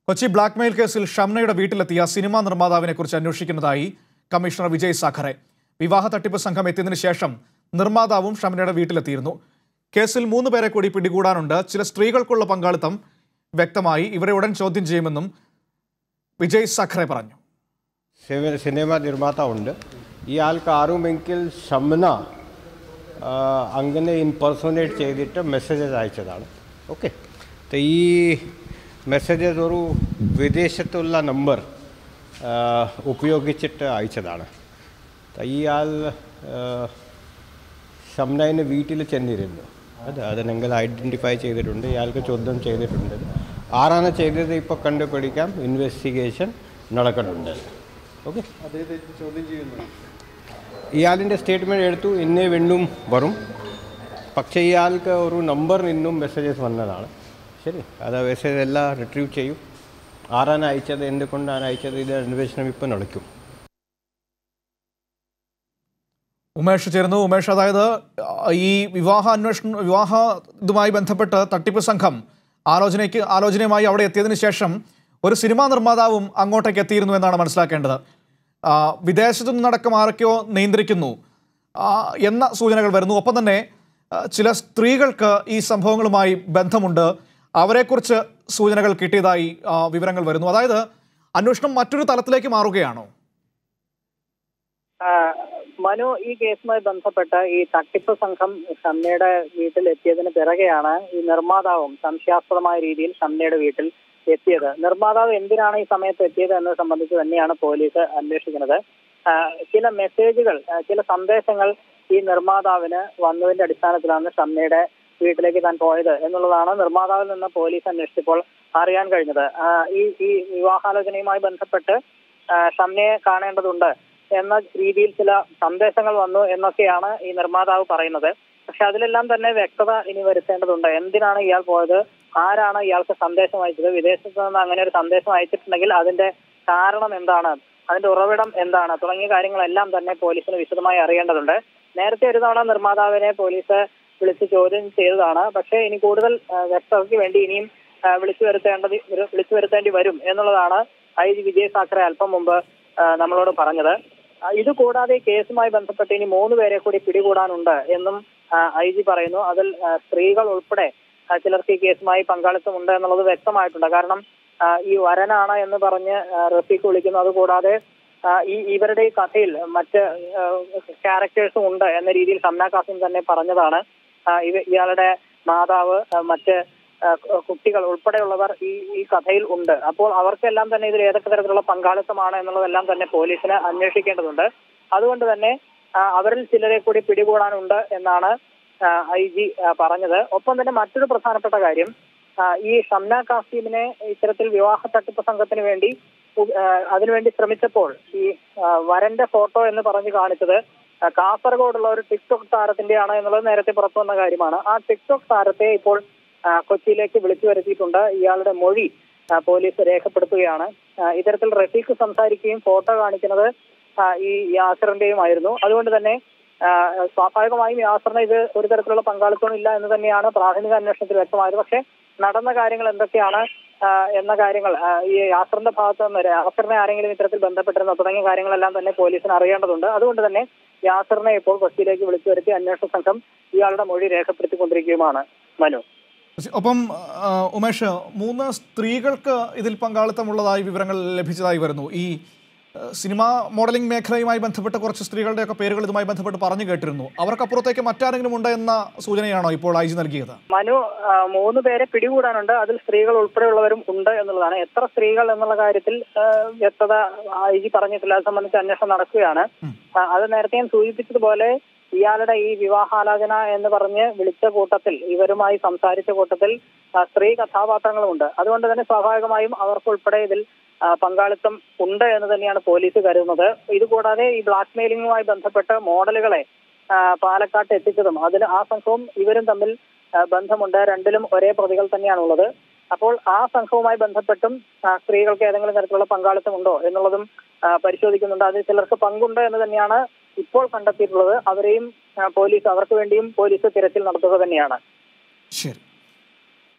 Kochi blackmail കേസിൽ ഷംനയുടെ വീട്ടിലെത്തിയ cinema നിർമ്മാതാവിനെ കുറിച്ച് അന്വേഷിക്കുന്നതായി കമ്മീഷണർ വിജയ് സാഖറെ വിവാഹ തട്ടിപ്പ് സംഘം എത്തിയതിനു ശേഷം നിർമ്മാതാവും ഷംനയുടെ വീട്ടിലെത്തിയിരുന്നു കേസിൽ മൂന്ന് പേരെ കൂടി പിടികൂടാനുണ്ട് ചില സ്ത്രീകൾക്കുള്ള പങ്കാളിത്തം വ്യക്തമായി ഇവരെ ഉടൻ ചോദ്യം ചെയ്യുമെന്നും വിജയ് സാഖറെ പറഞ്ഞു സിനി- സിനിമ നിർമ്മാത ഉണ്ട് ഇയാൾക്ക് ആരുമെങ്കിൽ ഷംന ആ, അങ്ങനെ ഇൻപെർസോനേറ്റ് ചെയ്തിട്ട് മെസ്സേജസ് അയച്ചതാണ് ഓക്കെ ഈ മെസ്സേജസ് ഒരു വിദേശത്തുള്ള നമ്പർ ആ, ഉപയോഗിച്ചിട്ട് അയച്ചതാണ് ത- ഇയാൾ ആ, ഷംനയിന് വീട്ടിൽ ചെന്നിരുന്നു അത് അത് നിങ്ങൾ ഐഡൻറ്റിഫൈ ചെയ്തിട്ടുണ്ട് ഇയാൾക്ക് ചോദ്യം ചെയ്തിട്ടുണ്ട് ആരാണ് ചെയ്തത് ഇപ്പോൾ കണ്ടുപിടിക്കാം ഇൻവെസ്റ്റിഗേഷൻ നടക്കുന്നുണ്ട് ഓക്കെ ഇയാളിൻ്റെ സ്റ്റേറ്റ്മെൻറ്റ് എടുത്തു ഇന്നേ വീണ്ടും വരും പക്ഷേ ഇയാൾക്ക് ഒരു നമ്പർ നിന്നും മെസ്സേജസ് വന്നതാണ് ശരി അത് മെസ്സേജ് എല്ലാം റിട്രീവ് ചെയ്യും ആരാണ് അയച്ചത് എന്തുകൊണ്ടാണ് അയച്ചത് ഇത് അന്വേഷണം ഇപ്പോൾ നടക്കും ഉമേഷ് ചേരുന്നു ഉമേഷ് അതായത് ആ, ഈ വിവാഹ അന്വേഷണം വിവാഹ ഇതുമായി ബന്ധപ്പെട്ട് തട്ടിപ്പ് സംഘം ആലോചനയ്ക്ക് ആലോചനയുമായി അവിടെ എത്തിയതിനു ശേഷം ഒരു സിനിമാ നിർമ്മാതാവും അങ്ങോട്ടേക്ക് എത്തിയിരുന്നു എന്നാണ് മനസ്സിലാക്കേണ്ടത് ആ, വിദേശത്തു നിന്നടക്കം ആരൊക്കെയോ നിയന്ത്രിക്കുന്നു ആ, എന്ന സൂചനകൾ വരുന്നു ഒപ്പം തന്നെ ആ, ചില സ്ത്രീകൾക്ക് ഈ സംഭവങ്ങളുമായി ബന്ധമുണ്ട് അവരെക്കുറിച്ച് സൂചനകൾ കിട്ടിയതായി ആ, വിവരങ്ങൾ വരുന്നു അതായത് അന്വേഷണം മറ്റൊരു തലത്തിലേക്ക് മാറുകയാണോ ആ, മനു ഈ കേസുമായി ബന്ധപ്പെട്ട് ഈ തട്ടിപ്പ് സംഘം ഷംനയുടെ വീട്ടിൽ എത്തിയതിന് പിറകെയാണ് ഈ നിർമ്മാതാവും സംശയാസ്പദമായ രീതിയിൽ ഷംനയുടെ വീട്ടിൽ എത്തിയത് നിർമ്മാതാവ് എന്തിനാണ് ഈ സമയത്ത് എത്തിയത് എന്നത് സംബന്ധിച്ച് തന്നെയാണ് പോലീസ് അന്വേഷിക്കുന്നത് ആ, ചില മെസ്സേജുകൾ ആ, ചില സന്ദേശങ്ങൾ ഈ നിർമ്മാതാവിന് വന്നതിന്റെ അടിസ്ഥാനത്തിലാണ് ഷംനയുടെ വീട്ടിലേക്ക് താൻ പോയത് എന്നുള്ളതാണ് നിർമ്മാതാവിൽ നിന്ന് പോലീസ് അന്വേഷിച്ചപ്പോൾ അറിയാൻ കഴിഞ്ഞത് ആ, ഈ ഈ വിവാഹാലോചനയുമായി ബന്ധപ്പെട്ട് ആ, ഷംനയെ കാണേണ്ടതുണ്ട് എന്ന രീതിയിൽ ചില സന്ദേശങ്ങൾ വന്നു എന്നൊക്കെയാണ് ഈ നിർമ്മാതാവ് പറയുന്നത് പക്ഷെ അതിലെല്ലാം തന്നെ വ്യക്തത ഇനി വരുത്തേണ്ടതുണ്ട് എന്തിനാണ് ഇയാൾ പോയത് ആരാണ് ഇയാൾക്ക് സന്ദേശം അയച്ചത് വിദേശത്ത് നിന്ന് അങ്ങനെ ഒരു സന്ദേശം അയച്ചിട്ടുണ്ടെങ്കിൽ അതിന്റെ കാരണം എന്താണ് അതിന്റെ ഉറവിടം എന്താണ് തുടങ്ങിയ കാര്യങ്ങളെല്ലാം തന്നെ പോലീസിന് വിശദമായി അറിയേണ്ടതുണ്ട് നേരത്തെ ഒരു തവണ നിർമ്മാതാവിനെ പോലീസ് വിളിച്ച് ചോദ്യം ചെയ്തതാണ് പക്ഷേ ഇനി കൂടുതൽ ആ, വ്യക്തതയ്ക്ക് വേണ്ടി ഇനിയും ആ, വിളിച്ചു വരുത്തേണ്ടത് വിളിച്ചു വരുത്തേണ്ടി വരും എന്നുള്ളതാണ് ഐ ജി വിജയ് സാഖറെ അല്പം മുമ്പ് ആ, നമ്മളോട് പറഞ്ഞത് ആ, ഇത് കൂടാതെ ഈ കേസുമായി ബന്ധപ്പെട്ട് ഇനി മൂന്ന് പേരെ കൂടി പിടികൂടാനുണ്ട് എന്നും ഐ ജി പറയുന്നു അതിൽ ആ, സ്ത്രീകൾ ഉൾപ്പെടെ ആ, ചിലർക്ക് ഈ കേസുമായി പങ്കാളിത്തമുണ്ട് എന്നുള്ളത് വ്യക്തമായിട്ടുണ്ട് കാരണം ആ, ഈ വരനാണ് എന്ന് പറഞ്ഞ് ആ, റഫീഖ് വിളിക്കുന്നു അതുകൂടാതെ ആ, ഈ ഇവരുടെ ഈ കഥയിൽ മറ്റ് ക്യാരക്ടേഴ്സും ഉണ്ട് എന്ന രീതിയിൽ ഷംന കാസിം തന്നെ പറഞ്ഞതാണ് ആ, ഇവ ഇയാളുടെ മാതാവ് ആ, മറ്റ് ആ, കു- കുട്ടികൾ ഉൾപ്പെടെയുള്ളവർ ഈ ഈ കഥയിൽ ഉണ്ട് അപ്പോൾ അവർക്കെല്ലാം തന്നെ ഇതിൽ ഏതൊക്കെ തരത്തിലുള്ള പങ്കാളിത്തമാണ് എന്നുള്ളതെല്ലാം തന്നെ പോലീസിന് അന്വേഷിക്കേണ്ടതുണ്ട് അതുകൊണ്ട് തന്നെ ആ, അവരിൽ ചിലരെ കൂടി പിടികൂടാനുണ്ട് എന്നാണ് ഐ ജി പറഞ്ഞത് ഒപ്പം തന്നെ മറ്റൊരു പ്രധാനപ്പെട്ട കാര്യം ആ, ഈ ഷംന കാസിമിനെ ഇത്തരത്തിൽ വിവാഹ തട്ടിപ്പ് സംഘത്തിന് വേണ്ടി ഉ- ആ, അതിനുവേണ്ടി ശ്രമിച്ചപ്പോൾ ഈ ആ, വരന്റെ ഫോട്ടോ എന്ന് പറഞ്ഞ് കാണിച്ചത് ആ, കാസർഗോഡുള്ള ഒരു ടിക്ടോക്ക് താരത്തിന്റെയാണ് എന്നുള്ളത് നേരത്തെ പുറത്തു വന്ന കാര്യമാണ് ആ ടിക്ടോക്ക് താരത്തെ ഇപ്പോൾ ആ, കൊച്ചിയിലേക്ക് വിളിച്ചു വരുത്തിയിട്ടുണ്ട് ഇയാളുടെ മൊഴി ആ, പോലീസ് രേഖപ്പെടുത്തുകയാണ് ആ, ഇത്തരത്തിൽ റഫീഖ് സംസാരിക്കുകയും ഫോട്ടോ കാണിക്കുന്നത് ആ, ഈ യാസറിന്റെയുമായിരുന്നു അതുകൊണ്ട് തന്നെ ആ, സ്വാഭാവികമായും യാസറിന് ഇത് ഒരു തരത്തിലുള്ള പങ്കാളിത്തവും ഇല്ല എന്ന് തന്നെയാണ് പ്രാഥമിക അന്വേഷണത്തിൽ വ്യക്തമായത് പക്ഷേ നടന്ന കാര്യങ്ങൾ എന്തൊക്കെയാണ് ആ, എന്ന കാര്യങ്ങൾ ആ, ഈ യാസറിന്റെ ഭാഗത്ത് നിന്ന് യാസറിനെ ആരെങ്കിലും ഇത്തരത്തിൽ ബന്ധപ്പെട്ടിരുന്നോ തുടങ്ങിയ കാര്യങ്ങളെല്ലാം തന്നെ പോലീസിന് അറിയേണ്ടതുണ്ട് അതുകൊണ്ട് തന്നെ യാസറിനെ ഇപ്പോൾ കൊച്ചിയിലേക്ക് വിളിച്ചു വരുത്തി അന്വേഷണ സംഘം ഇയാളുടെ മൊഴി രേഖപ്പെടുത്തിക്കൊണ്ടിരിക്കുകയുമാണ് മനു ഒപ്പം ആ, ഉമേഷ് മൂന്ന് സ്ത്രീകൾക്ക് ഇതിൽ പങ്കാളിത്തമുള്ളതായി വിവരങ്ങൾ ലഭിച്ചതായി വരുന്നു ഈ ആ, സിനിമാ മോഡലിംഗ് മേഖലയുമായി ബന്ധപ്പെട്ട് കുറച്ച് സ്ത്രീകളുടെയൊക്കെ പേരുകൾ ഇതുമായി ബന്ധപ്പെട്ട് പറഞ്ഞു കേട്ടിരുന്നു അവർക്കപ്പുറത്തേക്ക് മറ്റാരെങ്കിലും ഉണ്ട് എന്ന സൂചനയാണോ ഇപ്പോൾ ഐ ജി നൽകിയത് മനു ആ, മൂന്ന് പേരെ പിടികൂടാനുണ്ട് അതിൽ സ്ത്രീകൾ ഉൾപ്പെടെയുള്ളവരും ഉണ്ട് എന്നുള്ളതാണ് എത്ര സ്ത്രീകൾ എന്നുള്ള കാര്യത്തിൽ ആ, വ്യക്തത ഐ ജി പറഞ്ഞിട്ടില്ല അത് സംബന്ധിച്ച് അന്വേഷണം നടക്കുകയാണ് ആ, അത് നേരത്തെ ഞാൻ സൂചിപ്പിച്ചതുപോലെ ഇയാളുടെ ഈ വിവാഹാലോചന എന്ന് പറഞ്ഞ് വിളിച്ച കൂട്ടത്തിൽ ഇവരുമായി സംസാരിച്ച കൂട്ടത്തിൽ ആ, സ്ത്രീ കഥാപാത്രങ്ങളുമുണ്ട് അതുകൊണ്ട് തന്നെ സ്വാഭാവികമായും അവർക്കുൾപ്പെടെ ഇതിൽ ആ, പങ്കാളിത്തം ഉണ്ട് എന്ന് തന്നെയാണ് പോലീസ് കരുതുന്നത് ഇതുകൂടാതെ ഈ ബ്ലാക്ക് മെയിലിംഗുമായി ബന്ധപ്പെട്ട് മോഡലുകളെ ആ, പാലക്കാട്ട് എത്തിച്ചതും അതിൽ ആ സംഘവും ഇവരും തമ്മിൽ ആ, ബന്ധമുണ്ട് രണ്ടിലും ഒരേ പ്രതികൾ തന്നെയാണുള്ളത് അപ്പോൾ ആ സംഘവുമായി ബന്ധപ്പെട്ടും ആ, സ്ത്രീകൾക്ക് ഏതെങ്കിലും തരത്തിലുള്ള പങ്കാളിത്തം ഉണ്ടോ എന്നുള്ളതും ആ, പരിശോധിക്കുന്നുണ്ട് അതിൽ ചിലർക്ക് പങ്കുണ്ട് എന്ന് തന്നെയാണ് ഇപ്പോൾ കണ്ടെത്തിയിട്ടുള്ളത് അവരെയും ആ, പോലീസ് അവർക്ക് വേണ്ടിയും പോലീസ് തിരച്ചിൽ നടത്തുക തന്നെയാണ് ശരി